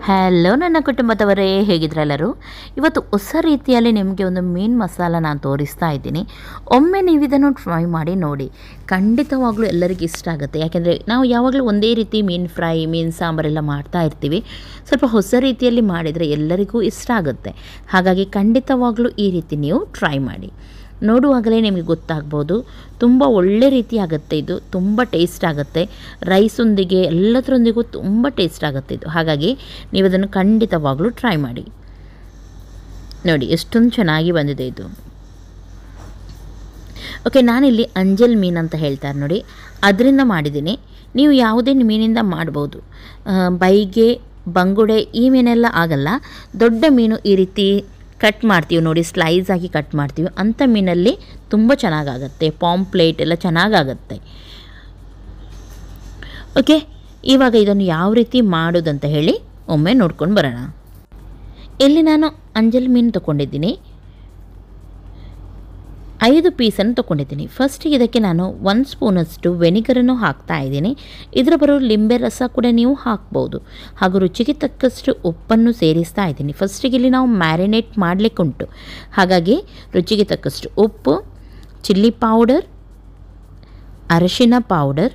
hello ನನ್ನ ಕುಟುಂಬದವರೇ ಹೇಗಿದ್ರೆಲ್ಲರೂ ಇವತ್ತು ಹೊಸ ರೀತಿಯಲ್ಲಿ ನಿಮಗೆ ಒಂದು ಮೀನು ಮಸಾಲ ನಾನು ತೋರಿಸ್ತಾ ಇದ್ದೀನಿ ಒಮ್ಮೆ ನೀವು ಇದನ್ನು ಟ್ರೈ ಮಾಡಿ ನೋಡಿ ಖಂಡಿತವಾಗ್ಲೂ ಎಲ್ಲರಿಗೂ ಇಷ್ಟ ಆಗುತ್ತೆ ಯಾಕೆಂದರೆ ನಾವು ಯಾವಾಗಲೂ ಒಂದೇ ರೀತಿ ಮೀನು ಫ್ರೈ ಮೀನು ಸಾಂಬಾರೆಲ್ಲ ಮಾಡ್ತಾ ಇರ್ತೀವಿ ಸ್ವಲ್ಪ ಹೊಸ ರೀತಿಯಲ್ಲಿ ಮಾಡಿದರೆ ಎಲ್ಲರಿಗೂ ಇಷ್ಟ ಆಗುತ್ತೆ ಹಾಗಾಗಿ ಖಂಡಿತವಾಗ್ಲೂ ಈ ರೀತಿ ನೀವು ಟ್ರೈ ಮಾಡಿ ನೋಡುವಾಗಲೇ ನಿಮಗೆ ಗೊತ್ತಾಗ್ಬೋದು ತುಂಬ ಒಳ್ಳೆ ರೀತಿ ಆಗುತ್ತೆ ಇದು ತುಂಬ ಟೇಸ್ಟ್ ಆಗುತ್ತೆ ರೈಸೊಂದಿಗೆ ಎಲ್ಲದರೊಂದಿಗೂ ತುಂಬ ಟೇಸ್ಟ್ ಆಗುತ್ತೆ ಇದು ಹಾಗಾಗಿ ನೀವು ಅದನ್ನು ಖಂಡಿತವಾಗ್ಲೂ ಟ್ರೈ ಮಾಡಿ ನೋಡಿ ಎಷ್ಟೊಂದು ಚೆನ್ನಾಗಿ ಬಂದಿದೆ ಇದು ಓಕೆ ನಾನಿಲ್ಲಿ ಅಂಜಲ್ ಮೀನು ಅಂತ ಹೇಳ್ತಾರೆ ನೋಡಿ ಅದರಿಂದ ಮಾಡಿದ್ದೀನಿ ನೀವು ಯಾವುದೇ ಮೀನಿಂದ ಮಾಡ್ಬೋದು ಆ, ಬೈಗೆ ಬಂಗುಡೆ ಈ ಮೀನೆಲ್ಲ ಆಗಲ್ಲ ದೊಡ್ಡ ಮೀನು ಈ ರೀತಿ ಕಟ್ ಮಾಡ್ತೀವಿ ನೋಡಿ ಸ್ಲೈಸ್ ಆಗಿ ಕಟ್ ಮಾಡ್ತೀವಿ ಅಂಥ ಮೀನಲ್ಲಿ ತುಂಬ ಚೆನ್ನಾಗಾಗತ್ತೆ ಪಾಂಪ್ಲೇಟ್ ಎಲ್ಲ ಚೆನ್ನಾಗಾಗತ್ತೆ ಓಕೆ ಇವಾಗ ಇದನ್ನು ಯಾವ ರೀತಿ ಮಾಡೋದಂತ ಹೇಳಿ ಒಮ್ಮೆ ನೋಡ್ಕೊಂಡು ಬರೋಣ ಇಲ್ಲಿ ನಾನು ಅಂಜಲ್ ಮೀನು ತೊಗೊಂಡಿದ್ದೀನಿ ಐದು ಪೀಸನ್ನು ತೊಗೊಂಡಿದ್ದೀನಿ ಫಸ್ಟಿಗೆ ಇದಕ್ಕೆ ನಾನು ಒಂದು ಸ್ಪೂನಷ್ಟು ವೆನಿಗರನ್ನು ಹಾಕ್ತಾ ಇದ್ದೀನಿ ಇದರ ಬರೋ ಲಿಂಬೆ ರಸ ಕೂಡ ನೀವು ಹಾಕ್ಬೋದು ಹಾಗೂ ರುಚಿಗೆ ತಕ್ಕಷ್ಟು ಉಪ್ಪನ್ನು ಸೇರಿಸ್ತಾ ಇದ್ದೀನಿ ಫಸ್ಟಿಗೆ ಇಲ್ಲಿ ನಾವು ಮ್ಯಾರಿನೇಟ್ ಮಾಡಲಿಕ್ಕೆ ಉಂಟು ಹಾಗಾಗಿ ರುಚಿಗೆ ತಕ್ಕಷ್ಟು ಉಪ್ಪು ಚಿಲ್ಲಿ ಪೌಡರ್ ಅರಶಿನ ಪೌಡರ್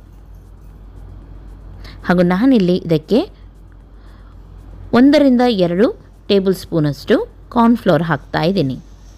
ಹಾಗೂ ನಾನಿಲ್ಲಿ ಇದಕ್ಕೆ ಒಂದರಿಂದ ಎರಡು ಟೇಬಲ್ ಸ್ಪೂನಷ್ಟು ಕಾರ್ನ್ಫ್ಲವರ್ ಹಾಕ್ತಾ ಇದ್ದೀನಿ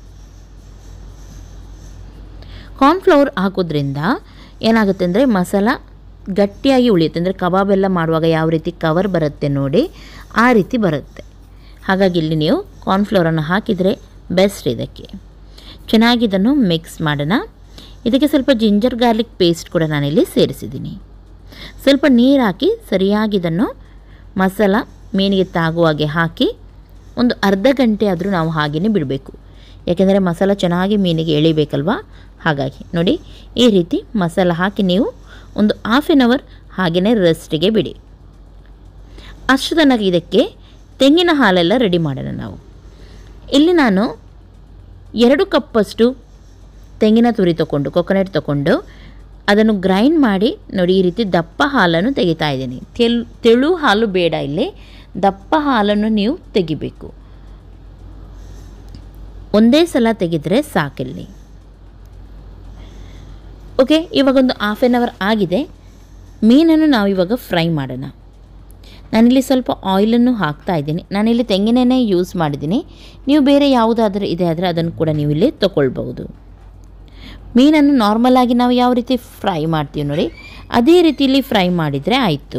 ಕಾರ್ನ್ಫ್ಲವರ್ ಹಾಕೋದ್ರಿಂದ ಏನಾಗುತ್ತೆ ಅಂದರೆ ಮಸಾಲ ಗಟ್ಟಿಯಾಗಿ ಉಳಿಯುತ್ತೆ ಅಂದರೆ ಕಬಾಬ್ ಎಲ್ಲ ಮಾಡುವಾಗ ಯಾವ ರೀತಿ ಕವರ್ ಬರುತ್ತೆ ನೋಡಿ ಆ ರೀತಿ ಬರುತ್ತೆ ಹಾಗಾಗಿ ಇಲ್ಲಿ ನೀವು ಕಾರ್ನ್ಫ್ಲವರನ್ನು ಹಾಕಿದರೆ ಬೆಸ್ಟ್ ಇದಕ್ಕೆ ಚೆನ್ನಾಗಿ ಇದನ್ನು ಮಿಕ್ಸ್ ಮಾಡೋಣ ಇದಕ್ಕೆ ಸ್ವಲ್ಪ ಜಿಂಜರ್ ಗಾರ್ಲಿಕ್ ಪೇಸ್ಟ್ ಕೂಡ ನಾನಿಲ್ಲಿ ಸೇರಿಸಿದ್ದೀನಿ ಸ್ವಲ್ಪ ನೀರು ಹಾಕಿ ಸರಿಯಾಗಿ ಇದನ್ನು ಮಸಾಲ ಮೀನಿಗೆ ತಾಗುವ ಹಾಗೆ ಹಾಕಿ ಒಂದು ಅರ್ಧ ಗಂಟೆ ಆದರೂ ನಾವು ಹಾಗೆಯೇ ಬಿಡಬೇಕು ಯಾಕೆಂದರೆ ಮಸಾಲ ಚೆನ್ನಾಗಿ ಮೀನಿಗೆ ಎಳಿಬೇಕಲ್ವಾ ಹಾಗಾಗಿ ನೋಡಿ ಈ ರೀತಿ ಮಸಾಲ ಹಾಕಿ ನೀವು ಒಂದು ಹಾಫ್ ಆನ್ ಅವರ್ ಹಾಗೆಯೇ ರೆಸ್ಟಿಗೆ ಬಿಡಿ ಅಷ್ಟು ತನಕ ಇದಕ್ಕೆ ತೆಂಗಿನ ಹಾಲೆಲ್ಲ ರೆಡಿ ಮಾಡೋಣ ನಾವು ಇಲ್ಲಿ ನಾನು ಎರಡು ಕಪ್ಪಷ್ಟು ತೆಂಗಿನ ತುರಿ ತಗೊಂಡು ಕೊಕೊನಟ್ ತಗೊಂಡು ಅದನ್ನು ಗ್ರೈಂಡ್ ಮಾಡಿ ನೋಡಿ ಈ ರೀತಿ ದಪ್ಪ ಹಾಲನ್ನು ತೆಗಿತಾ ಇದ್ದೀನಿ ತೆಳು ತೆಳು ಹಾಲು ಬೇಡ ಇಲ್ಲಿ ದಪ್ಪ ಹಾಲನ್ನು ನೀವು ತೆಗಿಬೇಕು ಒಂದೇ ಸಲ ತೆಗೆದರೆ ಸಾಕಿಲ್ಲಿ ಓಕೆ ಇವಾಗೊಂದು ಹಾಫ್ ಆನ್ ಅವರ್ ಆಗಿದೆ ಮೀನನ್ನು ನಾವು ಇವಾಗ ಫ್ರೈ ಮಾಡೋಣ ನಾನಿಲ್ಲಿ ಸ್ವಲ್ಪ ಆಯಿಲನ್ನು ಹಾಕ್ತಾ ಇದ್ದೀನಿ ನಾನಿಲ್ಲಿ ತೆಂಗಿನೆಣ್ಣೆ ಯೂಸ್ ಮಾಡಿದ್ದೀನಿ ನೀವು ಬೇರೆ ಯಾವುದಾದ್ರೂ ಇದೆ ಆದರೆ ಅದನ್ನು ಕೂಡ ನೀವು ಇಲ್ಲಿ ತೊಗೊಳ್ಬೋದು ಮೀನನ್ನು ನಾರ್ಮಲಾಗಿ ನಾವು ಯಾವ ರೀತಿ ಫ್ರೈ ಮಾಡ್ತೀವಿ ನೋಡಿ ಅದೇ ರೀತಿಯಲ್ಲಿ ಫ್ರೈ ಮಾಡಿದರೆ ಆಯಿತು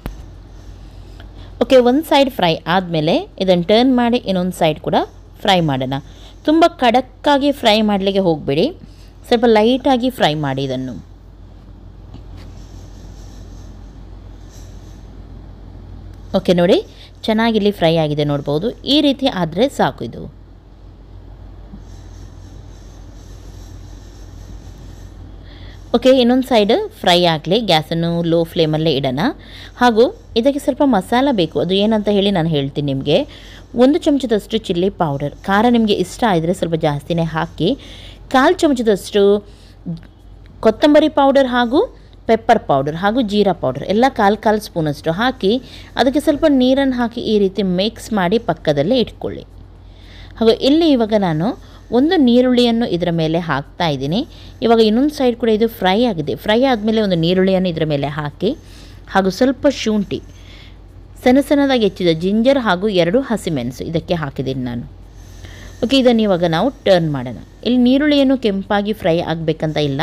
ಓಕೆ ಒಂದು ಸೈಡ್ ಫ್ರೈ ಆದಮೇಲೆ ಇದನ್ನು ಟರ್ನ್ ಮಾಡಿ ಇನ್ನೊಂದು ಸೈಡ್ ಕೂಡ ಫ್ರೈ ಮಾಡೋಣ ತುಂಬ ಖಡಕ್ಕಾಗಿ ಫ್ರೈ ಮಾಡಲಿಕ್ಕೆ ಹೋಗಬೇಡಿ ಸ್ವಲ್ಪ ಲೈಟಾಗಿ ಫ್ರೈ ಮಾಡಿ ಇದನ್ನು ಓಕೆ ನೋಡಿ ಚೆನ್ನಾಗಿ ಇಲ್ಲಿ ಫ್ರೈ ಆಗಿದೆ ನೋಡ್ಬೋದು ಈ ರೀತಿ ಆದರೆ ಸಾಕು ಇದು ಓಕೆ ಇನ್ನೊಂದು ಸೈಡ್ ಫ್ರೈ ಆಗಲಿ ಗ್ಯಾಸನ್ನು ಲೋ ಫ್ಲೇಮಲ್ಲೇ ಇಡೋಣ ಹಾಗೂ ಇದಕ್ಕೆ ಸ್ವಲ್ಪ ಮಸಾಲ ಬೇಕು ಅದು ಏನಂತ ಹೇಳಿ ನಾನು ಹೇಳ್ತೀನಿ ನಿಮಗೆ ಒಂದು ಚಮಚದಷ್ಟು ಚಿಲ್ಲಿ ಪೌಡರ್ ಖಾರ ನಿಮಗೆ ಇಷ್ಟ ಆದರೆ ಸ್ವಲ್ಪ ಜಾಸ್ತಿನೇ ಹಾಕಿ ಕಾಲು ಚಮಚದಷ್ಟು ಕೊತ್ತಂಬರಿ ಪೌಡರ್ ಹಾಗೂ ಪೆಪ್ಪರ್ ಪೌಡರ್ ಹಾಗೂ ಜೀರಾ ಪೌಡರ್ ಎಲ್ಲ ಕಾಲು ಕಾಲು ಸ್ಪೂನಷ್ಟು ಹಾಕಿ ಅದಕ್ಕೆ ಸ್ವಲ್ಪ ನೀರನ್ನು ಹಾಕಿ ಈ ರೀತಿ ಮಿಕ್ಸ್ ಮಾಡಿ ಪಕ್ಕದಲ್ಲೇ ಇಟ್ಕೊಳ್ಳಿ ಹಾಗೂ ಇಲ್ಲಿ ಇವಾಗ ನಾನು ಒಂದು ನೀರುಳ್ಳಿಯನ್ನು ಇದರ ಮೇಲೆ ಹಾಕ್ತಾ ಇದ್ದೀನಿ ಇವಾಗ ಇನ್ನೊಂದು ಸೈಡ್ ಕೂಡ ಇದು ಫ್ರೈ ಆಗಿದೆ ಫ್ರೈ ಆದಮೇಲೆ ಒಂದು ನೀರುಳ್ಳಿಯನ್ನು ಇದರ ಮೇಲೆ ಹಾಕಿ ಹಾಗೂ ಸ್ವಲ್ಪ ಶುಂಠಿ ಸಣ್ಣ ಸಣ್ಣದಾಗಿ ಹೆಚ್ಚಿದ ಜಿಂಜರ್ ಹಾಗೂ ಎರಡು ಹಸಿಮೆಣಸು ಇದಕ್ಕೆ ಹಾಕಿದ್ದೀನಿ ನಾನು ಓಕೆ ಇದನ್ನು ಇವಾಗ ನಾವು ಟರ್ನ್ ಮಾಡೋಣ ಇಲ್ಲಿ ನೀರುಳ್ಳಿಯನ್ನು ಕೆಂಪಾಗಿ ಫ್ರೈ ಆಗಬೇಕಂತ ಇಲ್ಲ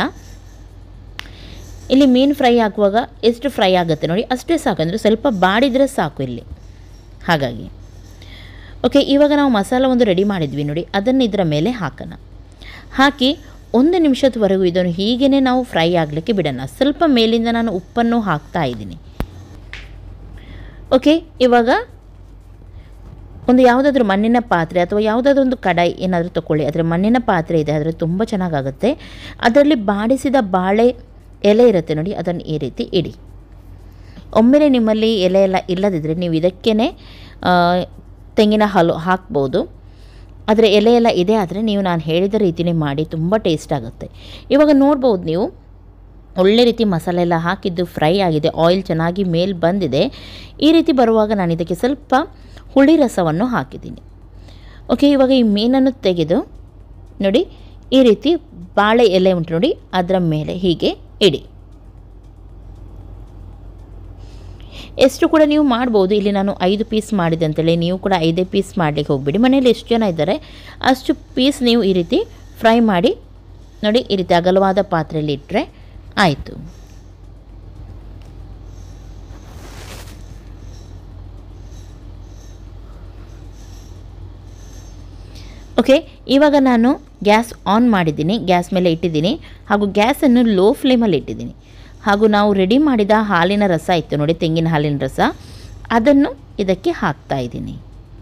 ಇಲ್ಲಿ ಮೀನು ಫ್ರೈ ಆಗುವಾಗ ಎಷ್ಟು ಫ್ರೈ ಆಗುತ್ತೆ ನೋಡಿ ಅಷ್ಟೇ ಸಾಕು ಅಂದರೆ ಸ್ವಲ್ಪ ಬಾಡಿದರೆ ಸಾಕು ಇಲ್ಲಿ ಹಾಗಾಗಿ ಓಕೆ ಇವಾಗ ನಾವು ಮಸಾಲ ಒಂದು ರೆಡಿ ಮಾಡಿದ್ವಿ ನೋಡಿ ಅದನ್ನು ಇದರ ಮೇಲೆ ಹಾಕೋಣ ಹಾಕಿ ಒಂದು ನಿಮಿಷದವರೆಗೂ ಇದನ್ನು ಹೀಗೇ ನಾವು ಫ್ರೈ ಆಗಲಿಕ್ಕೆ ಬಿಡೋಣ ಸ್ವಲ್ಪ ಮೇಲಿಂದ ನಾನು ಉಪ್ಪನ್ನು ಹಾಕ್ತಾ ಇದ್ದೀನಿ ಓಕೆ ಇವಾಗ ಒಂದು ಯಾವುದಾದ್ರೂ ಮಣ್ಣಿನ ಪಾತ್ರೆ ಅಥವಾ ಯಾವುದಾದ್ರೂ ಒಂದು ಕಡಾಯಿ ಏನಾದರೂ ತಗೊಳ್ಳಿ ಅದರ ಮಣ್ಣಿನ ಪಾತ್ರೆ ಇದೆ ಆದರೆ ತುಂಬ ಚೆನ್ನಾಗಾಗುತ್ತೆ ಅದರಲ್ಲಿ ಬಾಡಿಸಿದ ಬಾಳೆ ಎಲೆ ಇರುತ್ತೆ ನೋಡಿ ಅದನ್ನು ಈ ರೀತಿ ಇಡಿ ಒಮ್ಮೆಲೆ ನಿಮ್ಮಲ್ಲಿ ಎಲೆ ಎಲ್ಲ ಇಲ್ಲದಿದ್ದರೆ ನೀವು ಇದಕ್ಕೇ ತೆಂಗಿನ ಹಾಲು ಹಾಕ್ಬೋದು ಆದರೆ ಎಲೆ ಎಲ್ಲ ಇದೆ ಆದರೆ ನೀವು ನಾನು ಹೇಳಿದ ರೀತಿಯೇ ಮಾಡಿ ತುಂಬ ಟೇಸ್ಟ್ ಆಗುತ್ತೆ ಇವಾಗ ನೋಡ್ಬೋದು ನೀವು ಒಳ್ಳೆ ರೀತಿ ಮಸಾಲೆ ಎಲ್ಲ ಹಾಕಿದ್ದು ಫ್ರೈ ಆಗಿದೆ ಆಯಿಲ್ ಚೆನ್ನಾಗಿ ಮೇಲೆ ಬಂದಿದೆ ಈ ರೀತಿ ಬರುವಾಗ ನಾನು ಇದಕ್ಕೆ ಸ್ವಲ್ಪ ಹುಳಿ ರಸವನ್ನು ಹಾಕಿದ್ದೀನಿ ಓಕೆ ಇವಾಗ ಈ ಮೀನನ್ನು ತೆಗೆದು ನೋಡಿ ಈ ರೀತಿ ಬಾಳೆ ಎಲೆ ಉಂಟು ನೋಡಿ ಅದರ ಮೇಲೆ ಹೀಗೆ ಇಡಿ ಎಷ್ಟು ಕೂಡ ನೀವು ಮಾಡ್ಬೋದು ಇಲ್ಲಿ ನಾನು ಐದು ಪೀಸ್ ಮಾಡಿದೆ ಅಂತೇಳಿ ನೀವು ಕೂಡ ಐದೇ ಪೀಸ್ ಮಾಡಲಿಕ್ಕೆ ಹೋಗ್ಬಿಡಿ ಮನೇಲಿ ಎಷ್ಟು ಜನ ಇದ್ದಾರೆ ಅಷ್ಟು ಪೀಸ್ ನೀವು ಈ ರೀತಿ ಫ್ರೈ ಮಾಡಿ ನೋಡಿ ಈ ರೀತಿ ಅಗಲವಾದ ಪಾತ್ರೆಯಲ್ಲಿ ಇಟ್ಟರೆ ಆಯಿತು ಓಕೆ ಇವಾಗ ನಾನು ಗ್ಯಾಸ್ ಆನ್ ಮಾಡಿದ್ದೀನಿ ಗ್ಯಾಸ್ ಮೇಲೆ ಇಟ್ಟಿದ್ದೀನಿ ಹಾಗೂ ಗ್ಯಾಸನ್ನು ಲೋ ಫ್ಲೇಮಲ್ಲಿ ಇಟ್ಟಿದ್ದೀನಿ ಹಾಗೂ ನಾವು ರೆಡಿ ಮಾಡಿದ ಹಾಲಿನ ರಸ ಇತ್ತು ನೋಡಿ ತೆಂಗಿನ ಹಾಲಿನ ರಸ ಅದನ್ನು ಇದಕ್ಕೆ ಹಾಕ್ತಾ ಇದ್ದೀನಿ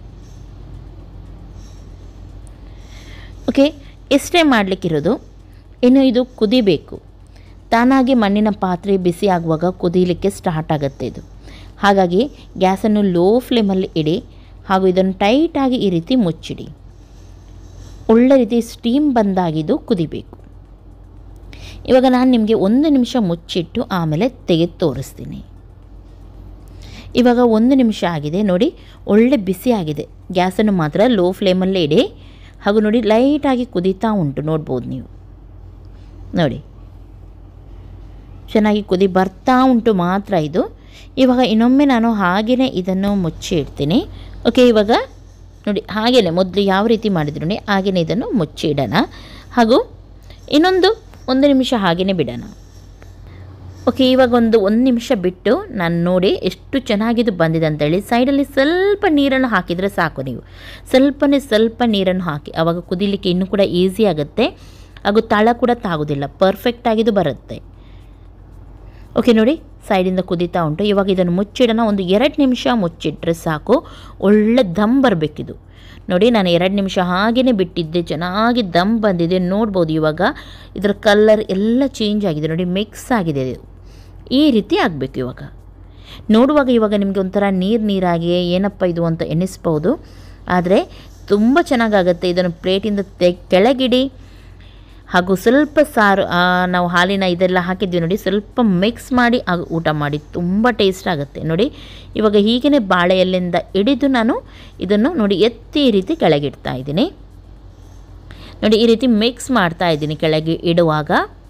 ಓಕೆ ಇಷ್ಟೇ ಮಾಡಲಿಕ್ಕಿರೋದು ಇನ್ನು ಇದು ಕುದಿಬೇಕು ತಾನಾಗಿ ಮಣ್ಣಿನ ಪಾತ್ರೆ ಬಿಸಿ ಆಗುವಾಗ ಕುದೀಲಿಕ್ಕೆ ಸ್ಟಾರ್ಟ್ ಆಗುತ್ತೆ ಇದು ಹಾಗಾಗಿ ಗ್ಯಾಸನ್ನು ಲೋ ಫ್ಲೇಮಲ್ಲಿ ಇಡಿ ಹಾಗೂ ಇದನ್ನು ಟೈಟಾಗಿ ಈ ರೀತಿ ಮುಚ್ಚಿಡಿ ಒಳ್ಳೆ ರೀತಿ ಸ್ಟೀಮ್ ಬಂದಾಗಿದ್ದು ಕುದಿಬೇಕು ಇವಾಗ ನಾನು ನಿಮಗೆ ಒಂದು ನಿಮಿಷ ಮುಚ್ಚಿಟ್ಟು ಆಮೇಲೆ ತೆಗೆದು ತೋರಿಸ್ತೀನಿ ಇವಾಗ ಒಂದು ನಿಮಿಷ ಆಗಿದೆ ನೋಡಿ ಒಳ್ಳೆ ಬಿಸಿ ಆಗಿದೆ ಗ್ಯಾಸನ್ನು ಮಾತ್ರ ಲೋ ಫ್ಲೇಮಲ್ಲೇ ಇಡಿ ಹಾಗೂ ನೋಡಿ ಲೈಟಾಗಿ ಕುದೀತಾ ಉಂಟು ನೋಡ್ಬೋದು ನೀವು ನೋಡಿ ಚೆನ್ನಾಗಿ ಕುದಿ ಬರ್ತಾ ಉಂಟು ಮಾತ್ರ ಇದು ಇವಾಗ ಇನ್ನೊಮ್ಮೆ ನಾನು ಹಾಗೆಯೇ ಇದನ್ನು ಮುಚ್ಚಿ ಇಡ್ತೀನಿ ಓಕೆ ಇವಾಗ ನೋಡಿ ಹಾಗೆಯೇ ಮೊದಲು ಯಾವ ರೀತಿ ಮಾಡಿದ್ರು ನೋಡಿ ಹಾಗೆಯೇ ಇದನ್ನು ಮುಚ್ಚಿ ಇಡೋಣ ಹಾಗೂ ಇನ್ನೊಂದು ಒಂದು ನಿಮಿಷ ಹಾಗೆಯೇ ಬಿಡೋಣ ಓಕೆ ಇವಾಗ ಒಂದು ಒಂದು ನಿಮಿಷ ಬಿಟ್ಟು ನಾನು ನೋಡಿ ಎಷ್ಟು ಚೆನ್ನಾಗಿದು ಬಂದಿದೆ ಅಂತೇಳಿ ಸೈಡಲ್ಲಿ ಸ್ವಲ್ಪ ನೀರನ್ನು ಹಾಕಿದರೆ ಸಾಕು ನೀವು ಸ್ವಲ್ಪನೇ ಸ್ವಲ್ಪ ನೀರನ್ನು ಹಾಕಿ ಆವಾಗ ಕುದಿಲಿಕ್ಕೆ ಇನ್ನೂ ಕೂಡ ಈಸಿ ಆಗುತ್ತೆ ಹಾಗೂ ತಳ ಕೂಡ ತಾಗೋದಿಲ್ಲ ಪರ್ಫೆಕ್ಟಾಗಿದು ಬರುತ್ತೆ ಓಕೆ ನೋಡಿ ಸೈಡಿಂದ ಕುದೀತಾ ಉಂಟು ಇವಾಗ ಇದನ್ನು ಮುಚ್ಚಿಡೋಣ ಒಂದು ಎರಡು ನಿಮಿಷ ಮುಚ್ಚಿಟ್ರೆ ಸಾಕು ಒಳ್ಳೆ ದಮ್ ಬರಬೇಕಿದು ನೋಡಿ ನಾನು ಎರಡು ನಿಮಿಷ ಹಾಗೇ ಬಿಟ್ಟಿದ್ದೆ ಚೆನ್ನಾಗಿ ದಮ್ ಬಂದಿದೆ ನೋಡ್ಬೋದು ಇವಾಗ ಇದರ ಕಲ್ಲರ್ ಎಲ್ಲ ಚೇಂಜ್ ಆಗಿದೆ ನೋಡಿ ಮಿಕ್ಸ್ ಆಗಿದೆ ಇದು ಈ ರೀತಿ ಆಗಬೇಕು ಇವಾಗ ನೋಡುವಾಗ ಇವಾಗ ನಿಮಗೆ ಒಂಥರ ನೀರು ನೀರಾಗಿ ಏನಪ್ಪ ಇದು ಅಂತ ಎನಿಸ್ಬೋದು ಆದರೆ ತುಂಬ ಚೆನ್ನಾಗಾಗುತ್ತೆ ಇದನ್ನು ಪ್ಲೇಟಿಂದ ತೆ ಕೆಳಗಿಡಿ ಹಾಗೂ ಸ್ವಲ್ಪ ಸಾರು ಆ, ನಾವು ಹಾಲಿನ ಇದೆಲ್ಲ ಹಾಕಿದ್ವಿ ನೋಡಿ ಸ್ವಲ್ಪ ಮಿಕ್ಸ್ ಮಾಡಿ ಆಗ ಊಟ ಮಾಡಿ ತುಂಬ ಟೇಸ್ಟ್ ಆಗುತ್ತೆ ನೋಡಿ ಇವಾಗ ಹೀಗೇ ಬಾಳೆ ಎಲೆಯಿಂದ ಹಿಡಿದು ನಾನು ಇದನ್ನು ನೋಡಿ ಎತ್ತಿ ಈ ರೀತಿ ಕೆಳಗಿಡ್ತಾ ಇದ್ದೀನಿ ನೋಡಿ ಈ ರೀತಿ ಮಿಕ್ಸ್ ಮಾಡ್ತಾ ಇದ್ದೀನಿ ಕೆಳಗೆ ಇಡುವಾಗ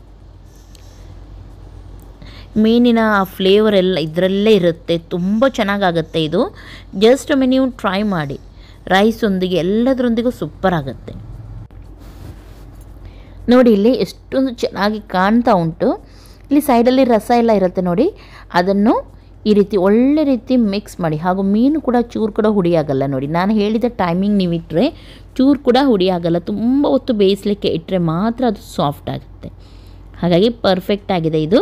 ಮೀನಿನ ಆ ಫ್ಲೇವರ್ ಎಲ್ಲ ಇದರಲ್ಲೇ ಇರುತ್ತೆ ತುಂಬ ಚೆನ್ನಾಗಾಗುತ್ತೆ ಇದು ಜಸ್ಟ್ ಒಮ್ಮೆ ನೀವು ಟ್ರೈ ಮಾಡಿ ರೈಸೊಂದಿಗೆ ಎಲ್ಲದರೊಂದಿಗೂ ಸೂಪರ್ ಆಗುತ್ತೆ ನೋಡಿ ಇಲ್ಲಿ ಎಷ್ಟೊಂದು ಚೆನ್ನಾಗಿ ಕಾಣ್ತಾ ಉಂಟು ಇಲ್ಲಿ ಸೈಡಲ್ಲಿ ರಸ ಎಲ್ಲ ಇರುತ್ತೆ ನೋಡಿ ಅದನ್ನು ಈ ರೀತಿ ಒಳ್ಳೆ ರೀತಿ ಮಿಕ್ಸ್ ಮಾಡಿ ಹಾಗೂ ಮೀನು ಕೂಡ ಚೂರು ಕೂಡ ಹುಡಿಯಾಗಲ್ಲ ನೋಡಿ ನಾನು ಹೇಳಿದ ಟೈಮಿಂಗ್ ನೀವು ಇಟ್ಟರೆ ಚೂರು ಕೂಡ ಹುಡಿಯಾಗಲ್ಲ ತುಂಬ ಹೊತ್ತು ಬೇಯಿಸಲಿಕ್ಕೆ ಇಟ್ಟರೆ ಮಾತ್ರ ಅದು ಸಾಫ್ಟ್ ಆಗುತ್ತೆ ಹಾಗಾಗಿ ಪರ್ಫೆಕ್ಟ್ ಆಗಿದೆ ಇದು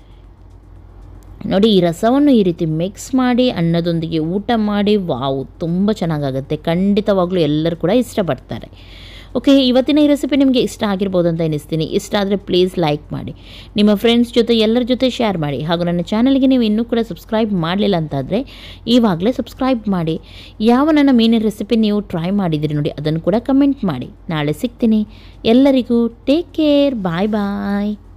ನೋಡಿ ಈ ರಸವನ್ನು ಈ ರೀತಿ ಮಿಕ್ಸ್ ಮಾಡಿ ಅನ್ನದೊಂದಿಗೆ ಊಟ ಮಾಡಿ ವಾವ್ ತುಂಬ ಚೆನ್ನಾಗಾಗುತ್ತೆ ಖಂಡಿತವಾಗ್ಲೂ ಎಲ್ಲರೂ ಕೂಡ ಇಷ್ಟಪಡ್ತಾರೆ ಓಕೆ ಇವತ್ತಿನ ಈ ರೆಸಿಪಿ ನಿಮಗೆ ಇಷ್ಟ ಆಗಿರ್ಬೋದು ಅಂತ ಎನಿಸ್ತೀನಿ ಇಷ್ಟ ಆದರೆ ಪ್ಲೀಸ್ ಲೈಕ್ ಮಾಡಿ ನಿಮ್ಮ ಫ್ರೆಂಡ್ಸ್ ಜೊತೆ ಎಲ್ಲರ ಜೊತೆ ಶೇರ್ ಮಾಡಿ ಹಾಗೂ ನನ್ನ ಚಾನಲ್ಗೆ ನೀವು ಇನ್ನೂ ಕೂಡ ಸಬ್ಸ್ಕ್ರೈಬ್ ಮಾಡಲಿಲ್ಲ ಅಂತಾದರೆ ಇವಾಗಲೇ ಸಬ್ಸ್ಕ್ರೈಬ್ ಮಾಡಿ ಯಾವ ನನ್ನ ಮೀನಿನ ರೆಸಿಪಿ ನೀವು ಟ್ರೈ ಮಾಡಿದಿರಿ ನೋಡಿ ಅದನ್ನು ಕೂಡ ಕಮೆಂಟ್ ಮಾಡಿ ನಾಳೆ ಸಿಗ್ತೀನಿ ಎಲ್ಲರಿಗೂ ಟೇಕ್ ಕೇರ್ ಬಾಯ್ ಬಾಯ್